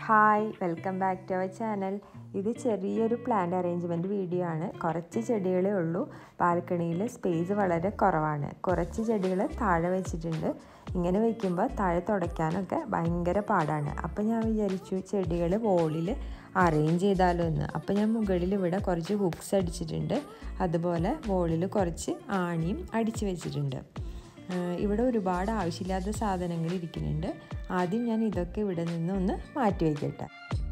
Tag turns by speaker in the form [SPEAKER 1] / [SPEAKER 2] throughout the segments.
[SPEAKER 1] hi welcome back to our channel ഇത് ചെറിയൊരു plant arrangement video ആണ് കുറച്ച് ചെടികളേ ഉള്ളൂ ബാൽക്കണിയിൽ സ്പേസ് വളരെ കുറവാണ് കുറച്ച് ചെടികൾ താഴെ വെച്ചിട്ടുണ്ട് ഇങ്ങനെ വയ്ക്കുമ്പോൾ താഴെ തുടയ്ക്കാനൊക്കെ ഭയങ്കര പാടാണ് അപ്പോൾ ഞാൻ വിചാരിച്ചു ചെടികൾ വോളിൽ അറേഞ്ച് ചെയ്താലോ എന്ന് അപ്പോൾ ഞാൻ മുകളിൽ ഇവിടെ കുറച്ച് ഹുക്സ് അടിച്ചിട്ടുണ്ട് അതുപോലെ വോളിൽ കുറച്ച് ആണിയും അടിച്ചു വെച്ചിട്ടുണ്ട് ഇവിടെ ഒരുപാട് ആവശ്യമില്ലാത്ത സാധനങ്ങൾ ഇരിക്കുന്നുണ്ട് ആദ്യം ഞാൻ ഇതൊക്കെ ഇവിടെ നിന്ന് ഒന്ന് മാറ്റി വയ്ക്കട്ടെ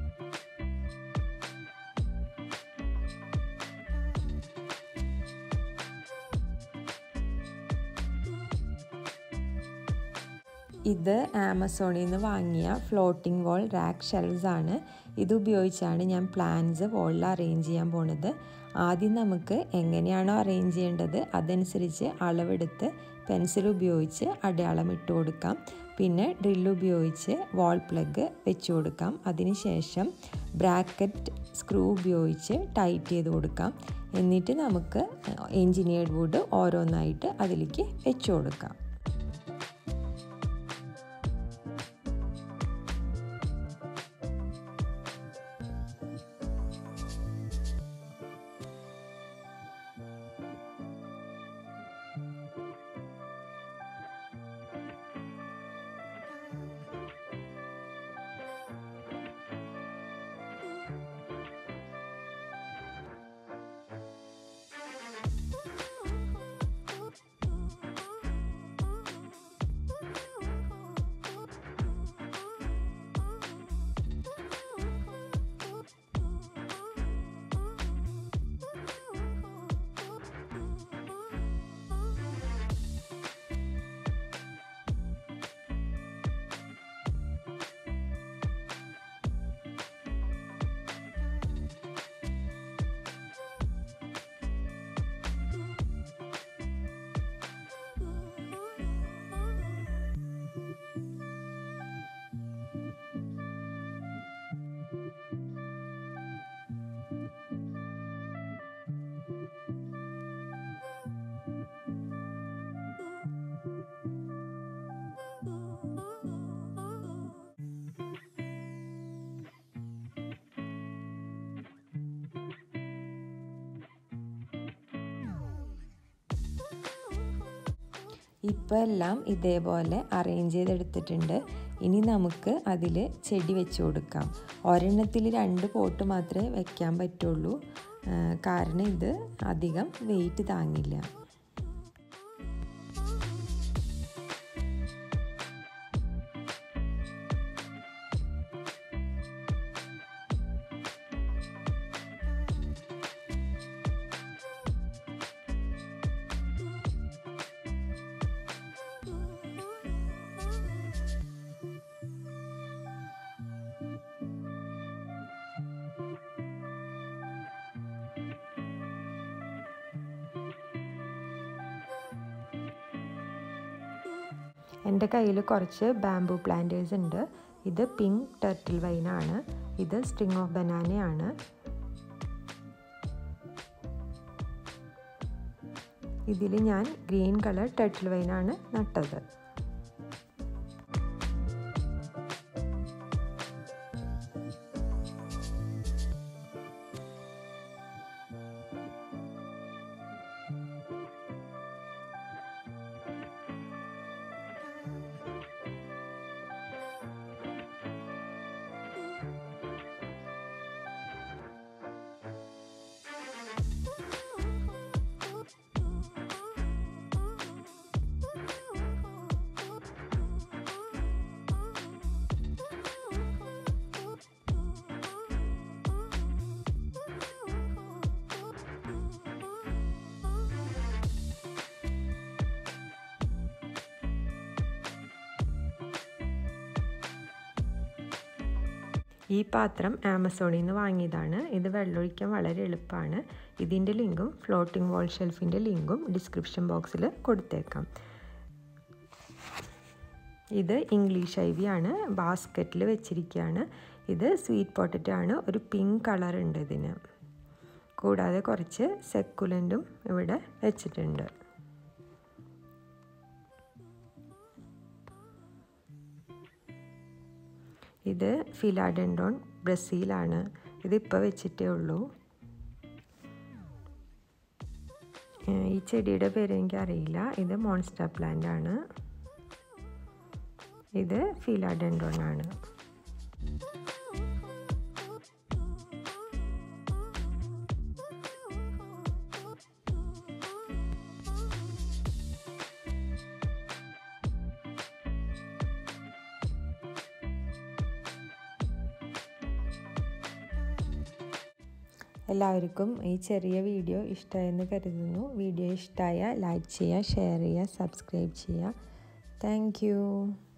[SPEAKER 1] ഇത് ആമസോണിൽ നിന്ന് വാങ്ങിയ ഫ്ലോട്ടിംഗ് വോൾ റാക്ക് ഷെൽസ് ആണ് ഇത് ഉപയോഗിച്ചാണ് ഞാൻ പ്ലാൻസ് വോളിൽ അറേഞ്ച് ചെയ്യാൻ പോണത് ആദ്യം നമുക്ക് എങ്ങനെയാണോ അറേഞ്ച് ചെയ്യേണ്ടത് അതനുസരിച്ച് അളവെടുത്ത് പെൻസിൽ ഉപയോഗിച്ച് അടയാളം ഇട്ട് കൊടുക്കാം പിന്നെ ഡ്രിൽ ഉപയോഗിച്ച് വാൾ പ്ലഗ് വെച്ച് കൊടുക്കാം അതിനുശേഷം ബ്രാക്കറ്റ് സ്ക്രൂ ഉപയോഗിച്ച് ടൈറ്റ് ചെയ്ത് കൊടുക്കാം എന്നിട്ട് നമുക്ക് എൻജിനീയർഡ് വുഡ് ഓരോന്നായിട്ട് അതിലേക്ക് വെച്ച് കൊടുക്കാം ഇപ്പോൾ എല്ലാം ഇതേപോലെ അറേഞ്ച് ചെയ്തെടുത്തിട്ടുണ്ട് ഇനി നമുക്ക് അതിൽ ചെടി വെച്ച് കൊടുക്കാം ഒരെണ്ണത്തിൽ രണ്ട് പോട്ട് മാത്രമേ വെക്കാൻ പറ്റുള്ളൂ കാരണം ഇത് അധികം വെയിറ്റ് താങ്ങില്ല എൻ്റെ കയ്യിൽ കുറച്ച് ബാംബു പ്ലാന്റേഴ്സ് ഉണ്ട് ഇത് പിങ്ക് ടെർട്ടിൽ വൈനാണ് ഇത് സ്ട്രിങ് ഓഫ് ബനാനയാണ് ഇതിൽ ഞാൻ ഗ്രീൻ കളർ ടെർട്ടിൽ വൈനാണ് നട്ടത് ഈ പാത്രം ആമസോണിൽ നിന്ന് വാങ്ങിയതാണ് ഇത് വെള്ളമൊഴിക്കാൻ വളരെ എളുപ്പമാണ് ഇതിൻ്റെ ലിങ്കും ഫ്ലോട്ടിംഗ് വാൾ ഷെൽഫിൻ്റെ ലിങ്കും ഡിസ്ക്രിപ്ഷൻ ബോക്സിൽ കൊടുത്തേക്കാം ഇത് ഇംഗ്ലീഷ് ഐവിയാണ് ബാസ്ക്കറ്റിൽ വെച്ചിരിക്കുകയാണ് ഇത് സ്വീറ്റ് പൊട്ടറ്റോ ആണ് ഒരു പിങ്ക് കളർ ഉണ്ട് ഇതിന് കൂടാതെ കുറച്ച് സെക്കുലൻറ്റും ഇവിടെ വെച്ചിട്ടുണ്ട് ഇത് ഫിലാഡെൻഡോൺ ബ്രസീലാണ് ഇതിപ്പോൾ വെച്ചിട്ടേ ഉള്ളൂ ഈ ചെടിയുടെ പേര് എനിക്കറിയില്ല ഇത് മോൺസ്റ്റർ പ്ലാന്റ് ആണ് ഇത് ഫിലാഡെൻഡോൺ ആണ് എല്ലാവർക്കും ഈ ചെറിയ വീഡിയോ ഇഷ്ടമായെന്ന് കരുതുന്നു വീഡിയോ ഇഷ്ടമായ ലൈക്ക് ചെയ്യുക ഷെയർ ചെയ്യുക സബ്സ്ക്രൈബ് ചെയ്യുക താങ്ക്